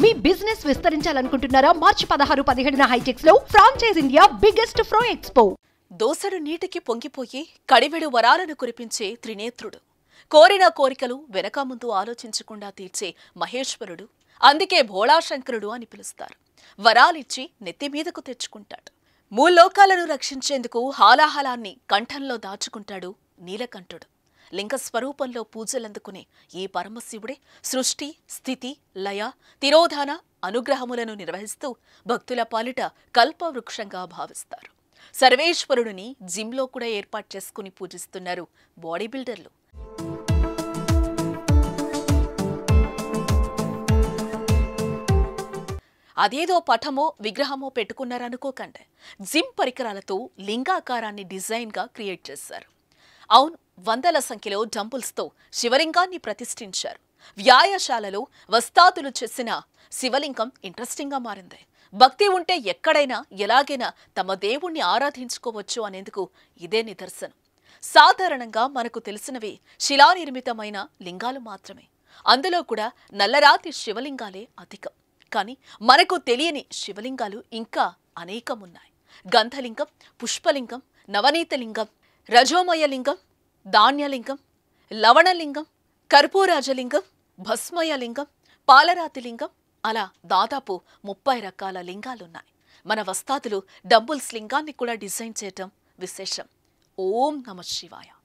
మీ business విస్తరించాలనుకుంటున్నారా మార్చి పదహారు పదిహేడున హైటెక్స్ లో ఫ్రాంచైజ్ ఇండియా బిగ్గెస్ట్ ఫ్రో ఎక్స్పో దోసెడు నీటికి పొంగిపోయి కడివెడు వరాలను కురిపించే త్రినేత్రుడు కోరిన కోరికలు వెనక ముందు ఆలోచించకుండా తీర్చే మహేశ్వరుడు అందుకే భోళాశంకరుడు అని పిలుస్తారు వరాలిచ్చి నెత్తి మీదకు తెచ్చుకుంటాడు మూల్లోకాలను రక్షించేందుకు హాలాహలాన్ని కంఠంలో దాచుకుంటాడు నీలకంఠుడు లింగ స్వరూపంలో పూజలందుకునే ఈ పరమశివుడే సృష్టి స్థితి లయ తిరోధాన అనుగ్రహములను నిర్వహిస్తూ భక్తుల పాలిట కల్పవృక్షంగా భావిస్తారు సర్వేశ్వరుడిని జిమ్లో కూడా ఏర్పాటు చేసుకుని పూజిస్తున్నారు బాడీ బిల్డర్లు అదేదో పటమో విగ్రహమో పెట్టుకున్నారనుకోకండి జిమ్ పరికరాలతో లింగాకారాన్ని డిజైన్గా క్రియేట్ చేశారు అవును వందల సంఖ్యలో డంబుల్స్తో శివలింగాన్ని ప్రతిష్ఠించారు వ్యాయాశాలలో వస్తాదులు చేసిన శివలింగం ఇంట్రెస్టింగ్గా మారింది భక్తి ఉంటే ఎక్కడైనా ఎలాగైనా తమ దేవుణ్ణి ఆరాధించుకోవచ్చు అనేందుకు ఇదే నిదర్శనం సాధారణంగా మనకు తెలిసినవి శిలానిర్మితమైన లింగాలు మాత్రమే అందులో కూడా నల్లరాతి శివలింగాలే అధికం కానీ మనకు తెలియని శివలింగాలు ఇంకా అనేకమున్నాయి గంధలింగం పుష్పలింగం నవనీతలింగం రజోమయ లింగం ధాన్యలింగం లవణలింగం కర్పూరాజలింగం భస్మయలింగం పాలరాతిలింగం అలా దాదాపు ముప్పై రకాల లింగాలున్నాయి మన వస్తాదులు డబ్బుల్స్ లింగాన్ని కూడా డిజైన్ చేయటం విశేషం ఓం నమ శివాయ